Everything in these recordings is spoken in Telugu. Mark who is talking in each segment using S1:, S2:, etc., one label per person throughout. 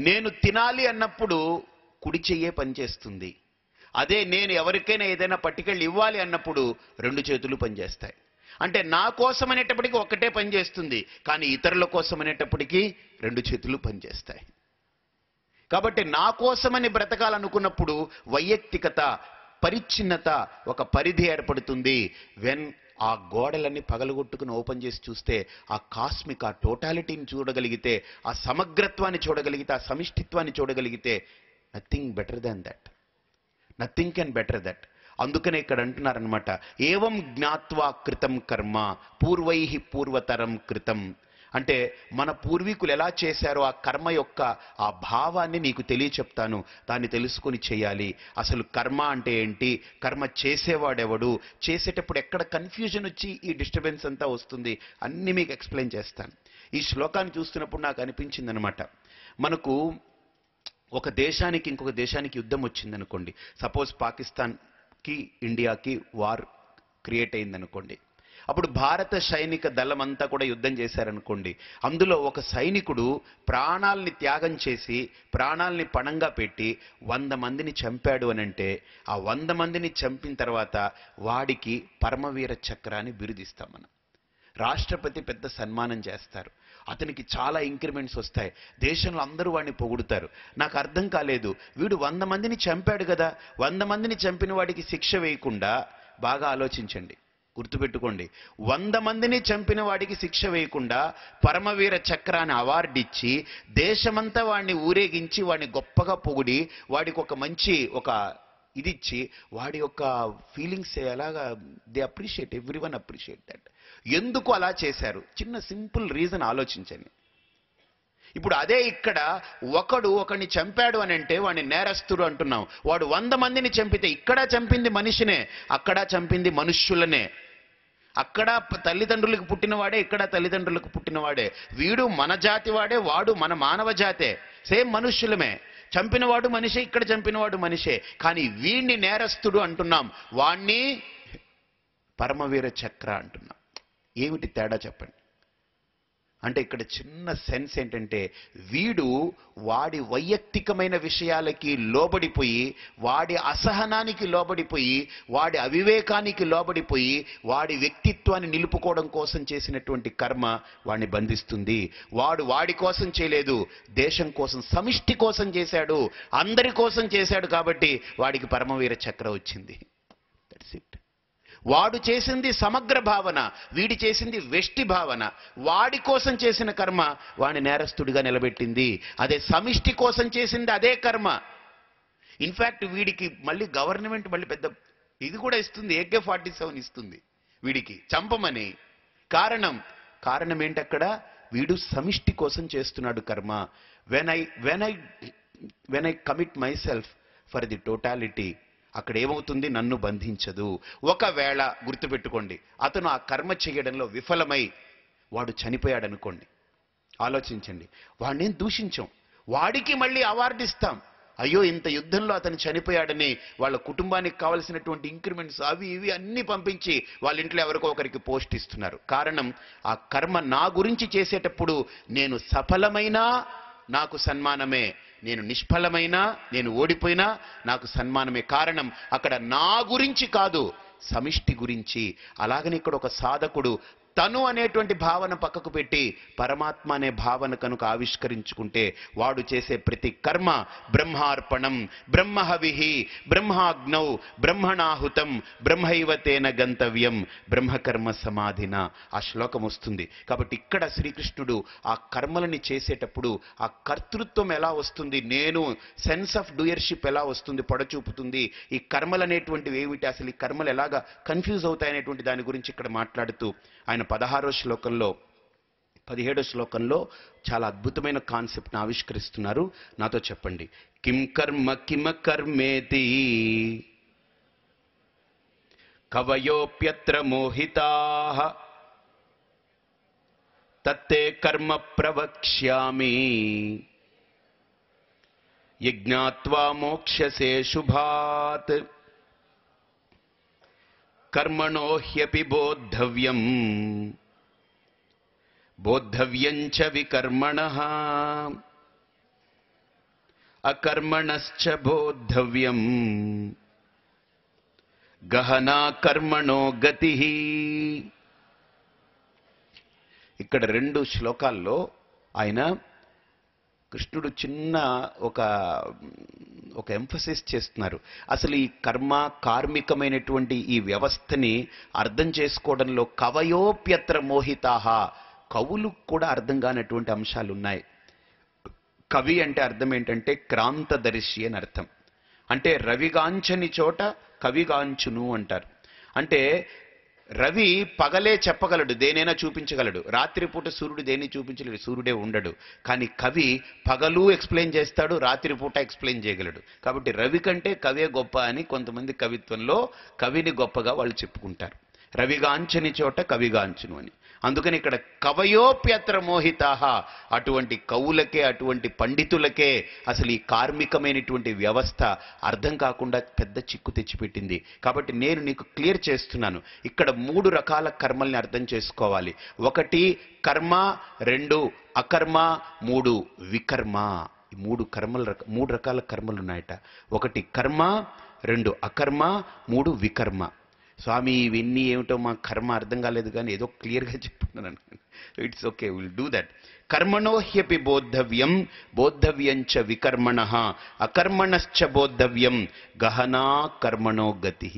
S1: నేను తినాలి అన్నప్పుడు కుడి చెయ్యే పనిచేస్తుంది అదే నేను ఎవరికైనా ఏదైనా పట్టుకెళ్ళి ఇవ్వాలి అన్నప్పుడు రెండు చేతులు పనిచేస్తాయి అంటే నా కోసం అనేటప్పటికీ ఒక్కటే పని చేస్తుంది కానీ ఇతరుల కోసం అనేటప్పటికీ రెండు చేతులు పనిచేస్తాయి కాబట్టి నా కోసమని బ్రతకాలనుకున్నప్పుడు వైయక్తికత పరిచ్ఛిన్నత ఒక పరిధి ఏర్పడుతుంది వెన్ ఆ గోడలన్నీ పగలగొట్టుకుని ఓపెన్ చేసి చూస్తే ఆ కాస్మిక్ ఆ టోటాలిటీని చూడగలిగితే ఆ సమగ్రత్వాన్ని చూడగలిగితే ఆ సమిష్టిత్వాన్ని చూడగలిగితే nothing better than that nothing can better that అందుకనే ఇక్కడ అంటున్నారనమాట ఏవం జ్ఞాత్వా కృతం కర్మ పూర్వై పూర్వతరం కృతం అంటే మన పూర్వీకులు ఎలా చేశారో ఆ కర్మ యొక్క ఆ భావాన్ని నీకు తెలియచెప్తాను దాన్ని తెలుసుకొని చేయాలి అసలు కర్మ అంటే ఏంటి కర్మ చేసేవాడెవడు చేసేటప్పుడు ఎక్కడ కన్ఫ్యూజన్ వచ్చి ఈ డిస్టర్బెన్స్ అంతా వస్తుంది అన్ని మీకు ఎక్స్ప్లెయిన్ చేస్తాను ఈ శ్లోకాన్ని చూస్తున్నప్పుడు నాకు అనిపించింది అనమాట మనకు ఒక దేశానికి ఇంకొక దేశానికి యుద్ధం వచ్చిందనుకోండి సపోజ్ పాకిస్తాన్కి ఇండియాకి వార్ క్రియేట్ అయిందనుకోండి అప్పుడు భారత సైనిక దళం అంతా కూడా యుద్ధం చేశారనుకోండి అందులో ఒక సైనికుడు ప్రాణాల్ని త్యాగం చేసి ప్రాణాల్ని పణంగా పెట్టి వంద మందిని చంపాడు అని అంటే ఆ వంద మందిని చంపిన తర్వాత వాడికి పరమవీర చక్రాన్ని బిరుదిస్తాం మనం రాష్ట్రపతి పెద్ద సన్మానం చేస్తారు అతనికి చాలా ఇంక్రిమెంట్స్ వస్తాయి దేశంలో అందరూ వాడిని పొగుడుతారు నాకు అర్థం కాలేదు వీడు వంద మందిని చంపాడు కదా వంద మందిని చంపిన వాడికి శిక్ష వేయకుండా బాగా ఆలోచించండి గుర్తుపెట్టుకోండి వంద మందిని చంపిన వాడికి శిక్ష వేయకుండా పరమవీర చక్రాన్ని అవార్డు ఇచ్చి దేశమంతా వాడిని ఊరేగించి వాడిని గొప్పగా పొగిడి వాడికి ఒక మంచి ఒక ఇది ఇచ్చి వాడి యొక్క ఫీలింగ్స్ ఎలాగా they appreciate every one appreciate that ఎందుకు అలా చేశారు చిన్న సింపుల్ రీజన్ ఆలోచించండి ఇప్పుడు అదే ఇక్కడ ఒకడు ఒకడిని చంపాడు అని అంటే వాడిని నేరస్తుడు అంటున్నాం వాడు వంద మందిని చంపితే ఇక్కడ చంపింది మనిషినే అక్కడ చంపింది మనుష్యులనే అక్కడ ప- తల్లిదండ్రులకు పుట్టినవాడే ఇక్కడ తల్లిదండ్రులకు పుట్టినవాడే వీడు మన జాతి వాడే వాడు మన మానవ జాతే సేమ్ మనుష్యులమే చంపినవాడు మనిషే ఇక్కడ చంపినవాడు మనిషే కానీ వీణ్ణి నేరస్తుడు అంటున్నాం వాణ్ణి పరమవీర చక్ర అంటున్నాం ఏమిటి తేడా చెప్పండి అంటే ఇక్కడ చిన్న సెన్స్ ఏంటంటే వీడు వాడి వైయక్తికమైన విషయాలకి లోబడిపోయి వాడి అసహనానికి లోబడిపోయి వాడి అవివేకానికి లోబడిపోయి వాడి వ్యక్తిత్వాన్ని నిలుపుకోవడం కోసం చేసినటువంటి కర్మ వాడిని బంధిస్తుంది వాడు వాడి కోసం చేయలేదు దేశం కోసం సమిష్టి కోసం చేశాడు అందరి కోసం చేశాడు కాబట్టి వాడికి పరమవీర చక్ర వచ్చింది దట్స్ ఇట్ వాడు చేసింది సమగ్ర భావన వీడి చేసింది వెష్టి భావన వాడి కోసం చేసిన కర్మ వాడిని నేరస్తుడిగా నిలబెట్టింది అదే సమిష్టి కోసం చేసింది అదే కర్మ ఇన్ఫ్యాక్ట్ వీడికి మళ్ళీ గవర్నమెంట్ మళ్ళీ పెద్ద ఇది కూడా ఇస్తుంది ఏకే ఫార్టీ సెవెన్ ఇస్తుంది వీడికి చంపమని కారణం కారణం ఏంటక్కడ వీడు సమిష్టి కోసం చేస్తున్నాడు కర్మ when I when I when I commit myself for the totality అక్కడ ఏమవుతుంది నన్ను బంధించదు ఒకవేళ గుర్తుపెట్టుకోండి అతను ఆ కర్మ చేయడంలో విఫలమై వాడు చనిపోయాడు అనుకోండి ఆలోచించండి వాడిని దూషించాం వాడికి మళ్ళీ అవార్డు ఇస్తాం అయ్యో ఇంత యుద్ధంలో అతను చనిపోయాడని వాళ్ళ కుటుంబానికి కావలసినటువంటి ఇంక్రిమెంట్స్ అవి ఇవి అన్ని పంపించి వాళ్ళ ఇంట్లో ఎవరికో ఒకరికి పోస్ట్ ఇస్తున్నారు కారణం ఆ కర్మ నా గురించి చేసేటప్పుడు నేను సఫలమైనా నాకు సన్మానమే నేను నిష్ఫలమైనా నేను ఓడిపోయినా నాకు సన్మానమే కారణం అక్కడ నా గురించి కాదు సమిష్టి గురించి అలాగని ఇక్కడ ఒక సాధకుడు తను అనేటువంటి భావన పక్కకు పెట్టి పరమాత్మ అనే భావన కనుక ఆవిష్కరించుకుంటే వాడు చేసే ప్రతి కర్మ బ్రహ్మార్పణం బ్రహ్మహవిహి బ్రహ్మాగ్నౌ బ్రహ్మణాహుతం బ్రహ్మైవ తేన గంతవ్యం బ్రహ్మకర్మ సమాధిన ఆ శ్లోకం వస్తుంది కాబట్టి ఇక్కడ శ్రీకృష్ణుడు ఆ కర్మలని చేసేటప్పుడు ఆ కర్తృత్వం ఎలా వస్తుంది నేను సెన్స్ ఆఫ్ డూయర్షిప్ ఎలా వస్తుంది పొడచూపుతుంది ఈ కర్మలు అనేటువంటివి ఏమిటి అసలు ఈ కర్మలు ఎలాగా కన్ఫ్యూజ్ అవుతాయనేటువంటి దాని గురించి ఇక్కడ మాట్లాడుతూ ఆయన పదహారో శ్లోకంలో పదిహేడో శ్లోకంలో చాలా అద్భుతమైన కాన్సెప్ట్ని ఆవిష్కరిస్తున్నారు నాతో చెప్పండి కిం కర్మ కిమ కర్మేతి కవయోప్యత్ర మోహితా తత్తే కర్మ ప్రవక్ష్యామి యజ్ఞాత్వా మోక్షసే శుభాత్ కర్మణో హ్యపి బోద్ధవ్యం బోద్ధవ్యం చ వికర్మణ అకర్మణశ్చ బోద్ధవ్యం గహనా కర్మణో గతి ఇక్కడ రెండు శ్లోకాల్లో ఆయన కృష్ణుడు చిన్న ఒక ఒక ఎంఫసిస్ చేస్తున్నారు అసలు ఈ కర్మ కార్మికమైనటువంటి ఈ వ్యవస్థని అర్థం చేసుకోవడంలో కవయోప్యత్ర మోహితాహ కవులు కూడా అర్థం కానటువంటి అంశాలు ఉన్నాయి కవి అంటే అర్థం ఏంటంటే క్రాంతదర్శి అని అర్థం అంటే రవిగాంచని చోట కవిగాంచును అంటారు అంటే రవి పగలే చెప్పగలడు దేనైనా చూపించగలడు రాత్రిపూట సూర్యుడు దేన్ని చూపించలేడు సూర్యుడే ఉండడు కానీ కవి పగలు ఎక్స్ప్లెయిన్ చేస్తాడు రాత్రిపూట ఎక్స్ప్లెయిన్ చేయగలడు కాబట్టి రవి కంటే కవే గొప్ప అని కొంతమంది కవిత్వంలో కవిని గొప్పగా వాళ్ళు చెప్పుకుంటారు రవిగాంచని చోట కవిగాంచును అని అందుకని ఇక్కడ కవయోప్యత్ర మోహితాహ అటువంటి కవులకే అటువంటి పండితులకే అసలు ఈ కార్మికమైనటువంటి వ్యవస్థ అర్థం కాకుండా పెద్ద చిక్కు తెచ్చిపెట్టింది కాబట్టి నేను నీకు క్లియర్ చేస్తున్నాను ఇక్కడ మూడు రకాల కర్మల్ని అర్థం చేసుకోవాలి ఒకటి కర్మ రెండు అకర్మ మూడు వికర్మ ఈ మూడు కర్మల రక- మూడు రకాల కర్మలు ఉన్నాయట ఒకటి కర్మ రెండు అకర్మ మూడు వికర్మ స్వామి ఇవన్నీ ఏమిటో మా కర్మ అర్థం కాలేదు కానీ ఏదో క్లియర్గా చెప్తున్నాను it's okay will do that కర్మణో హ్యపి బోద్ధవ్యం బోద్ధవ్యంచ వికర్మణ అకర్మణశ్చ బోద్ధవ్యం గహనా కర్మణో గతి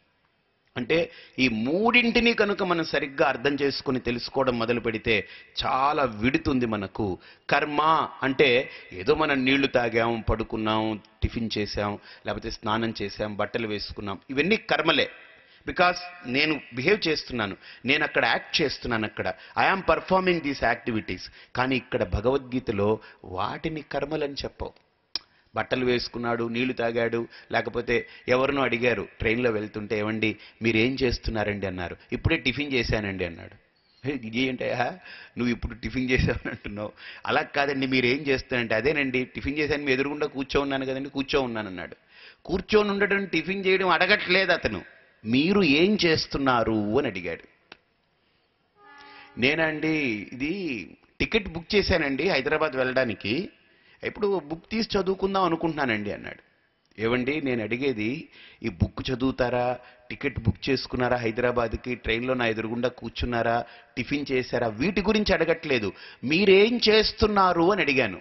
S1: అంటే ఈ మూడింటిని కనుక మనం సరిగ్గా అర్థం చేసుకుని తెలుసుకోవడం మొదలు పెడితే చాలా విడుతుంది మనకు కర్మ అంటే ఏదో మనం నీళ్లు తాగాం పడుకున్నాం టిఫిన్ చేసాం లేకపోతే స్నానం చేసాం బట్టలు వేసుకున్నాం ఇవన్నీ కర్మలే బికాస్ నేను బిహేవ్ చేస్తున్నాను నేను అక్కడ యాక్ట్ చేస్తున్నాను అక్కడ ఐఆమ్ పర్ఫార్మింగ్ దీస్ యాక్టివిటీస్ కానీ ఇక్కడ భగవద్గీతలో వాటిని కర్మలని చెప్పవు బట్టలు వేసుకున్నాడు నీళ్లు తాగాడు లేకపోతే ఎవరినో అడిగారు ట్రైన్లో వెళ్తుంటే ఏమండి మీరేం చేస్తున్నారండి అన్నారు ఇప్పుడే టిఫిన్ చేశానండి అన్నాడు "హే, ఇది ఏంటయ్యా నువ్వు ఇప్పుడు టిఫిన్ చేసావని అంటున్నావు అలా కాదండి మీరు ఏం చేస్తానంటే అదేనండి టిఫిన్ చేశాను మీ ఎదురుగుండా కూర్చో ఉన్నాను కదండి కూర్చో ఉన్నాను అన్నాడు కూర్చొని ఉండడం టిఫిన్ చేయడం అడగట్లేదు అతను మీరు ఏం చేస్తున్నారు అని అడిగాడు నేనండి ఇది టికెట్ బుక్ చేశానండి హైదరాబాద్ వెళ్ళడానికి ఇప్పుడు బుక్ తీసి చదువుకుందాం అనుకుంటున్నానండి అన్నాడు ఏవండి నేను అడిగేది ఈ బుక్ చదువుతారా టికెట్ బుక్ చేసుకున్నారా హైదరాబాద్కి ట్రైన్లో నా ఎదురుగుండా కూర్చున్నారా టిఫిన్ చేశారా వీటి గురించి అడగట్లేదు మీరేం చేస్తున్నారు అని అడిగాను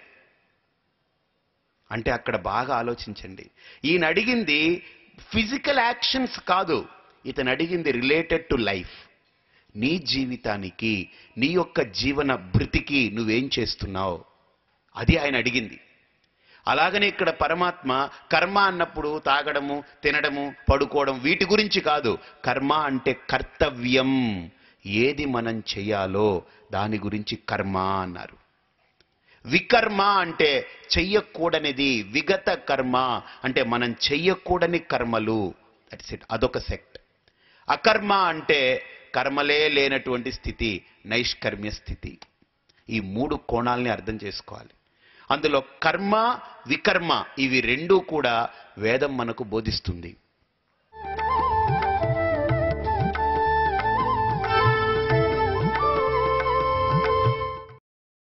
S1: అంటే అక్కడ బాగా ఆలోచించండి ఈయన అడిగింది ఫిజికల్ యాక్షన్స్ కాదు ఇతను అడిగింది రిలేటెడ్ టు లైఫ్ నీ జీవితానికి నీ యొక్క జీవన భృతికి నువ్వేం చేస్తున్నావు అది ఆయన అడిగింది అలాగనే ఇక్కడ పరమాత్మ కర్మ అన్నప్పుడు తాగడము తినడము పడుకోవడం వీటి గురించి కాదు కర్మ అంటే కర్తవ్యం ఏది మనం చెయ్యాలో దాని గురించి కర్మ అన్నారు వికర్మ అంటే చెయ్యకూడనిది విగత కర్మ అంటే మనం చెయ్యకూడని కర్మలు దట్స్ ఇట్ అదొక సెక్ట్ అకర్మ అంటే కర్మలే లేనటువంటి స్థితి నైష్కర్మ్య స్థితి ఈ మూడు కోణాలని అర్థం చేసుకోవాలి అందులో కర్మ వికర్మ ఇవి రెండూ కూడా వేదం మనకు బోధిస్తుంది